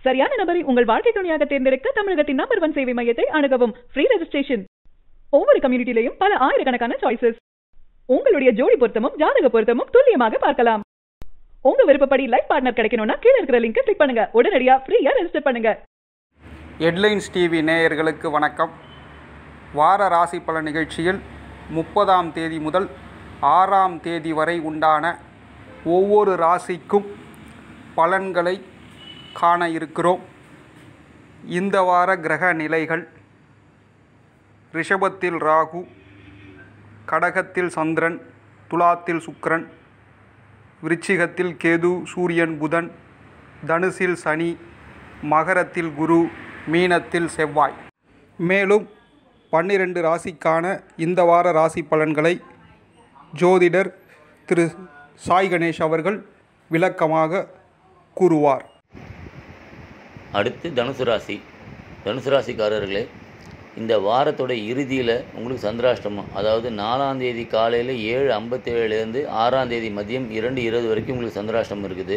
சரியான நபரை உங்கள் வாழ்க்கை துணையாக தேர்ந்தெடுக்க தமிழகத்தின் நம்பர் ஒன் சேவை மையத்தை அணுகவும் ஃப்ரீ ரெஜிஸ்ட்ரேஷன் ஒவ்வொரு கம்யூனிட்டிலையும் பல ஆயிரக்கணக்கான சாய்ஸஸ் உங்களுடைய ஜோடி பொருத்தமும் ஜாதக பொருத்தமும் துல்லியமாக பார்க்கலாம் உங்க விருப்பப்படி லைஃப் பார்ட்னர் கிடைக்கணும்னா கீழ இருக்கிற லிங்கை கிளிக் பண்ணுங்க உடனடியா ஃப்ரீயா ரெஜிஸ்டர் பண்ணுங்க ஹெட்லைன்ஸ் டிவி நேயர்களுக்கு வணக்கம் வார ராசி பலன் நிகழ்ச்சியில் முப்பதாம் தேதி முதல் ஆறாம் தேதி வரை உண்டான ஒவ்வொரு ராசிக்கும் பலன்களை காண இருக்கிறோம் இந்த வார கிரக நிலைகள் ரிஷபத்தில் ராகு கடகத்தில் சந்திரன் துலாத்தில் சுக்கிரன் விருச்சிகத்தில் கேது சூரியன் புதன் தனுசில் சனி மகரத்தில் குரு மீனத்தில் செவ்வாய் மேலும் பன்னிரண்டு ராசிக்கான இந்த வார ராசி பலன்களை ஜோதிடர் திரு சாய் கணேஷ் அவர்கள் விளக்கமாக கூறுவார் அடுத்து தனுசு ராசி தனுசு ராசிக்காரர்களே இந்த வாரத்தோட இறுதியில் உங்களுக்கு சந்திராஷ்டமம் அதாவது நாலாம் தேதி காலையில் ஏழு ஐம்பத்தேழுலேருந்து ஆறாம் தேதி மதியம் இரண்டு இருபது வரைக்கும் உங்களுக்கு சந்திராஷ்டமம் இருக்குது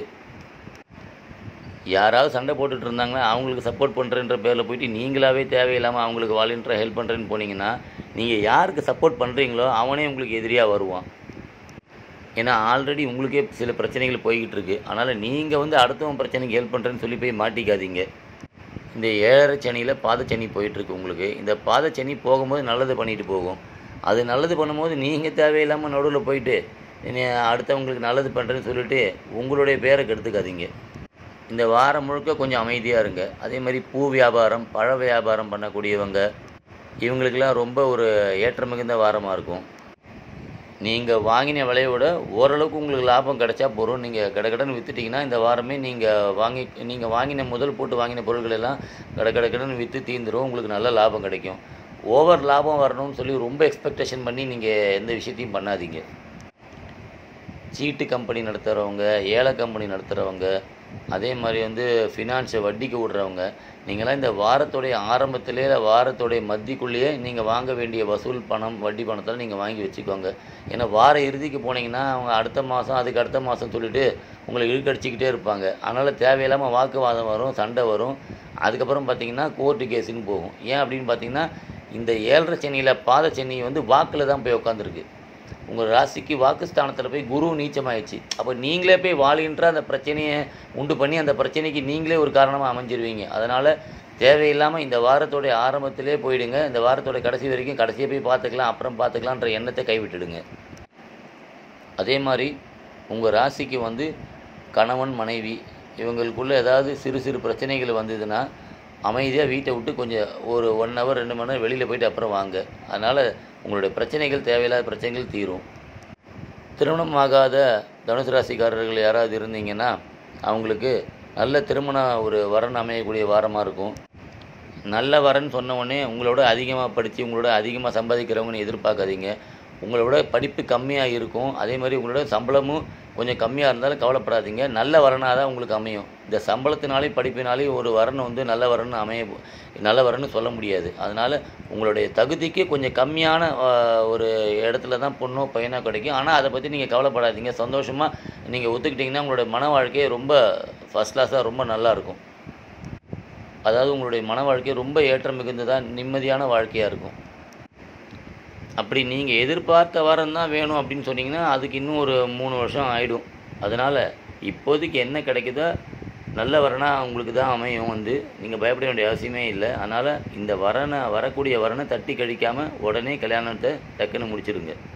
யாராவது சண்டை போட்டுட்டு இருந்தாங்கன்னா அவங்களுக்கு சப்போர்ட் பண்ணுறன்ற பேரில் போயிட்டு நீங்களாவே தேவையில்லாமல் அவங்களுக்கு வாலண்டியராக ஹெல்ப் பண்ணுறேன்னு போனீங்கன்னா நீங்கள் யாருக்கு சப்போர்ட் பண்ணுறீங்களோ அவனே உங்களுக்கு எதிரியாக வருவான் ஏன்னா ஆல்ரெடி உங்களுக்கே சில பிரச்சனைகள் போய்கிட்டு இருக்கு அதனால் நீங்கள் வந்து அடுத்தவன் பிரச்சனைக்கு ஹெல்ப் பண்ணுறேன்னு சொல்லி போய் மாட்டிக்காதீங்க இந்த ஏழரை சனியில் பாதச்சனி போயிட்டுருக்கு உங்களுக்கு இந்த பாதச்சனி போகும்போது நல்லது பண்ணிட்டு போகும் அது நல்லது பண்ணும்போது நீங்கள் தேவையில்லாமல் நடுவில் போயிட்டு நீ அடுத்தவங்களுக்கு நல்லது பண்ணுறேன்னு சொல்லிட்டு உங்களுடைய பேரை கெடுத்துக்காதீங்க இந்த வாரம் முழுக்க கொஞ்சம் அமைதியாக இருங்க அதே மாதிரி பூ வியாபாரம் பழ வியாபாரம் பண்ணக்கூடியவங்க இவங்களுக்கெல்லாம் ரொம்ப ஒரு ஏற்றம் மிகுந்த வாரமாக இருக்கும் நீங்கள் வாங்கின விலையை விட ஓரளவுக்கு உங்களுக்கு லாபம் கிடைச்சா போதும் நீங்கள் கடகடன்னு விற்றுட்டிங்கன்னா இந்த வாரமே நீங்கள் வாங்கி நீங்கள் வாங்கின முதல் போட்டு வாங்கின பொருட்கள் எல்லாம் கட கடகடன்னு விற்று தீந்துரும் உங்களுக்கு நல்ல லாபம் கிடைக்கும் ஓவர் லாபம் வரணும்னு சொல்லி ரொம்ப எக்ஸ்பெக்டேஷன் பண்ணி நீங்கள் எந்த விஷயத்தையும் பண்ணாதீங்க சீட்டு கம்பெனி நடத்துகிறவங்க ஏல கம்பெனி நடத்துகிறவங்க அதே மாதிரி வந்து ஃபினான்ஸை வட்டிக்கு விடுறவங்க நீங்களாம் இந்த வாரத்துடைய ஆரம்பத்திலே இல்லை வாரத்துடைய மத்திக்குள்ளேயே நீங்கள் வாங்க வேண்டிய வசூல் பணம் வட்டி பணத்தில் நீங்கள் வாங்கி வச்சுக்கோங்க ஏன்னா வார இறுதிக்கு போனீங்கன்னா அவங்க அடுத்த மாதம் அதுக்கு அடுத்த மாதம் சொல்லிட்டு உங்களை இழுக்கடிச்சிக்கிட்டே இருப்பாங்க அதனால் தேவையில்லாமல் வாக்குவாதம் வரும் சண்டை வரும் அதுக்கப்புறம் பார்த்தீங்கன்னா கோர்ட்டு கேஸுன்னு போகும் ஏன் அப்படின்னு பார்த்தீங்கன்னா இந்த ஏழரை சென்னியில் பாத சென்னி வந்து வாக்கில் தான் போய் உட்காந்துருக்கு உங்கள் ராசிக்கு வாக்குஸ்தானத்தில் போய் குரு நீச்சமாயிடுச்சு அப்போ நீங்களே போய் வாழ்கின்ற அந்த பிரச்சனையை உண்டு பண்ணி அந்த பிரச்சனைக்கு நீங்களே ஒரு காரணமாக அமைஞ்சிருவீங்க அதனால் தேவையில்லாமல் இந்த வாரத்தோடைய ஆரம்பத்திலே போயிடுங்க இந்த வாரத்தோட கடைசி வரைக்கும் கடைசியை போய் பார்த்துக்கலாம் அப்புறம் பார்த்துக்கலான்ற எண்ணத்தை கைவிட்டுடுங்க அதே மாதிரி உங்கள் ராசிக்கு வந்து கணவன் மனைவி இவங்களுக்குள்ளே ஏதாவது சிறு சிறு பிரச்சனைகள் வந்ததுன்னா அமைதியாக வீட்டை விட்டு கொஞ்சம் ஒரு ஒன் ஹவர் ரெண்டு மணி நேரம் வெளியில் போயிட்டு அப்புறம் வாங்க அதனால் உங்களுடைய பிரச்சனைகள் தேவையில்லாத பிரச்சனைகள் தீரும் திருமணம் ஆகாத தனுசு ராசிக்காரர்கள் யாராவது இருந்தீங்கன்னா அவங்களுக்கு நல்ல திருமண ஒரு வரன் அமையக்கூடிய வாரமாக இருக்கும் நல்ல வரன் சொன்ன உடனே உங்களோட அதிகமாக படித்து உங்களோட அதிகமாக சம்பாதிக்கிறவங்கன்னு எதிர்பார்க்காதீங்க உங்களோட படிப்பு கம்மியாக இருக்கும் அதே மாதிரி உங்களோட சம்பளமும் கொஞ்சம் கம்மியாக இருந்தாலும் கவலைப்படாதீங்க நல்ல வரனாக தான் உங்களுக்கு அமையும் இந்த சம்பளத்தினாலே படிப்பினாலே ஒரு வரன் வந்து நல்ல வரன் அமைய நல்ல வரன்னு சொல்ல முடியாது அதனால் உங்களுடைய தகுதிக்கு கொஞ்சம் கம்மியான ஆஹ், ஒரு இடத்துல தான் பொண்ணோ பையனோ கிடைக்கும் ஆனால் அதை பற்றி நீங்கள் கவலைப்படாதீங்க சந்தோஷமாக நீங்கள் ஒத்துக்கிட்டிங்கன்னா உங்களுடைய மன வாழ்க்கையே ரொம்ப ஃபஸ்ட் கிளாஸாக ரொம்ப நல்லாயிருக்கும் அதாவது உங்களுடைய மன வாழ்க்கை ரொம்ப ஏற்றம் மிகுந்ததாக நிம்மதியான வாழ்க்கையாக இருக்கும் அப்படி நீங்கள் எதிர்பார்த்த வாரம் தான் வேணும் அப்படின்னு சொன்னீங்கன்னா அதுக்கு இன்னும் ஒரு மூணு வருஷம் ஆகிடும் அதனால் இப்போதைக்கு என்ன கிடைக்குதோ நல்ல வரனா உங்களுக்கு தான் அமையும் வந்து நீங்கள் பயப்பட வேண்டிய அவசியமே இல்லை அதனால் இந்த வரனை வரக்கூடிய வரனை தட்டி கழிக்காமல் உடனே கல்யாணத்தை டக்குன்னு முடிச்சிருங்க